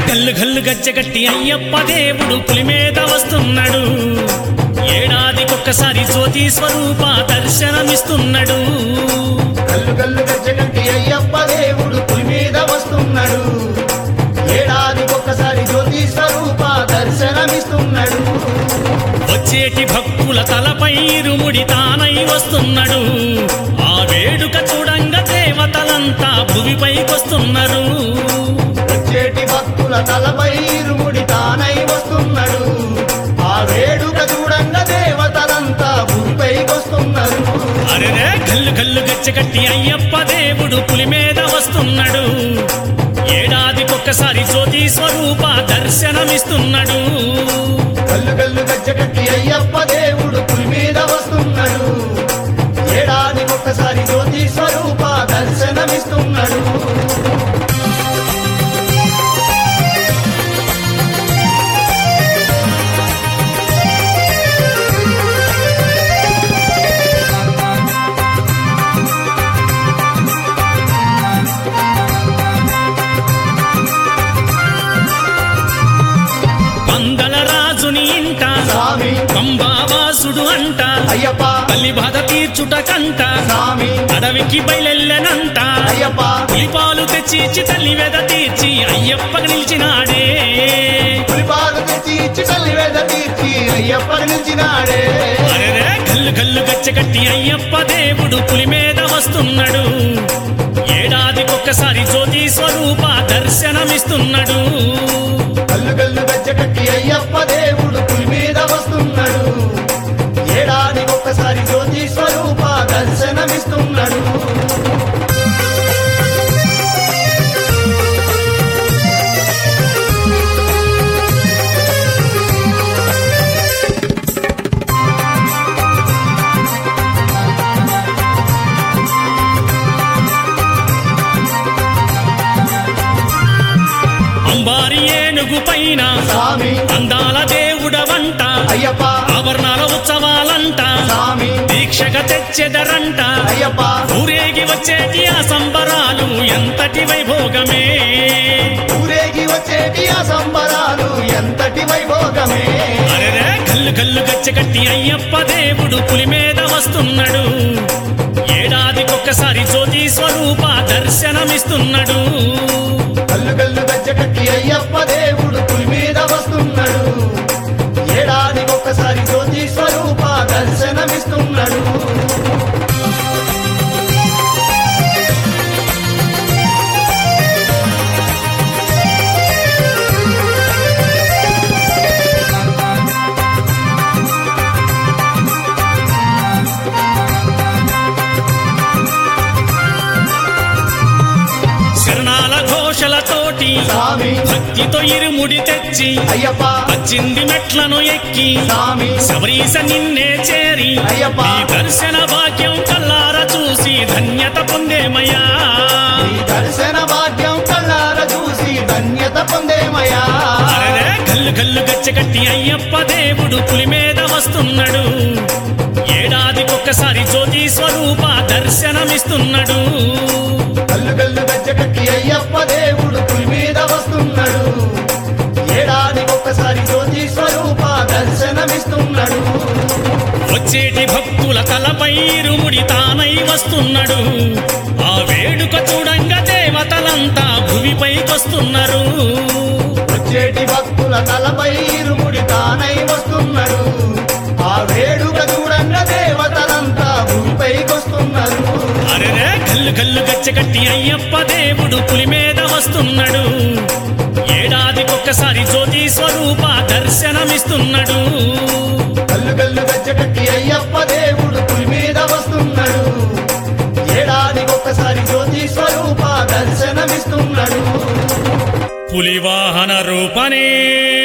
గల్లు గల్లు గజ్జగట్టి అయ్యప్ప దేవుడు పులి మీద వస్తున్నాడు ఏడాదికొక్కసారి జ్యోతి స్వరూప దర్శనమిస్తున్నాడు గల్లు గల్లు గజ్జగట్టి అయ్యప్ప దేవుడు పులి మీద వస్తున్నాడు ఏడాది ఒక్కసారి జ్యోతి స్వరూప దర్శనమిస్తున్నాడు వచ్చేటి భక్తుల తలపై ఇరుముడి తానై వస్తున్నాడు ఆ వేడుక చూడంగా దేవతలంతా భువిపైకొస్తున్నారు వచ్చేటి భక్తుల తలపై ఇరుముడి తానై వస్తున్నాడు ఆ వేడుక చూడంగా దేవతలంతా భూమిపైకొస్తున్నారు అరెరే గల్లు గల్లు గచ్చగట్టి అయ్యప్ప దేవుడు పులి మీద వస్తున్నాడు ఏడాదికొక్కసారి జ్యోతి స్వరూప దర్శనమిస్తున్నాడు గల్లు గల్లు గజ్జగట్టి అయ్యప్ప దేవుడు పులి మీద వస్తున్నాడు ఏడాది ఒక్కసారి జ్యోతి స్వరూప దర్శనమిస్తున్నాడు పందల రాజుని ఇంట స్వామి పంబావాసుడు అంట అయ్యప్ప తల్లి బాధ తీర్చుట కంట స్వామి అడవికి బయలెల్లెనంట అయ్యప్ప పులిపాలు తెచ్చి ఇచ్చి తల్లి వెద తీర్చి అయ్యప్పకి నిలిచినాడే పులిపాలు తెచ్చి ఇచ్చి తల్లి వేద తీర్చి అయ్యప్ప నిలిచినాడే అరెరే గల్లు గల్లు గచ్చగట్టి అయ్యప్ప దేవుడు పులి మీద వస్తున్నాడు ఏడాదికొక్కసారి జ్యోతి స్వరూప దర్శనమిస్తున్నాడు గల్లు గల్లు గజ్జగట్టి అయ్యప్ప దేవుడు పులి మీద వస్తున్నాడు ఏడాది ఒక్కసారి జ్యోతి స్వరూప దర్శనమిస్తున్నాడు అంబారి ఏనుగు పైన స్వామి అందాల దేవుడవంట అయ్యప్ప ఆవరణాల ఉత్సవాలంట స్వామి దీక్షగా తెచ్చెదరంట అయ్యప్ప ఊరేగి వచ్చేటి ఆ సంబరాలు ఎంతటి వైభోగమే ఊరేగి వచ్చేటి ఆ సంబరాలు ఎంతటి వైభోగమే అరెరే కల్లు కల్లు గచ్చగట్టి అయ్యప్ప దేవుడు పులి మీద వస్తున్నాడు ఏడాదికొక్కసారి జ్యోతి స్వరూప దర్శనమిస్తున్నాడు గల్లు గల్లు గజ్జగట్టి అయ్యప్ప దేవుడు పులి మీద వస్తున్నాడు ఏడాది ఒక్కసారి జ్యోతి స్వరూప దర్శనమిస్తున్నాడు శరణాల ఘోషలతోటి స్వామి భక్తితో ఇరుముడి తెచ్చి అయ్యప్ప పచ్చింది మెట్లను ఎక్కి స్వామి శబరీస నిన్నే చేరి అయ్యప్ప. నీ దర్శన భాగ్యం కల్లార చూసి ధన్యత పొందేమయ్యా ఈ దర్శన భాగ్యం కళ్ళార చూసి ధన్యత పొందేమయ్యా అరెరే కల్లు కల్లు గచ్చగట్టి అయ్యప్ప దేవుడు పులి మీద వస్తున్నాడు ఏడాదికొక్కసారి జ్యోతి స్వరూప దర్శనమిస్తున్నాడు గల్లు గల్లు గజ్జగట్టి అయ్యప్ప దేవుడు పులి మీద వస్తున్నాడు ఏడాది ఒక్కసారి జ్యోతి స్వరూప దర్శనమిస్తున్నాడు వచ్చేటి భక్తుల తలపై ఇరుముడి తానై వస్తున్నాడు ఆ వేడుక చూడంగా దేవతలంతా భువిపైకొస్తున్నారు వచ్చేటి భక్తుల తలపై ఇరుముడి తానై వస్తున్నాడు ఆ వేడుక చూడంగా దేవతలంతా భూమిపైకొస్తున్నారు అరెరే కల్లు కల్లు గచ్చగట్టి అయ్యప్ప దేవుడు పులి మీద వస్తున్నాడు ఏడాదికొక్కసారి జ్యోతి స్వరూప దర్శనమిస్తున్నాడు గల్లు గల్లు గజ్జగట్టి అయ్యప్ప దేవుడు పులి మీద వస్తున్నాడు ఏడాది ఒక్కసారి జ్యోతి స్వరూప దర్శనమిస్తున్నాడు పులి వాహన రూపనే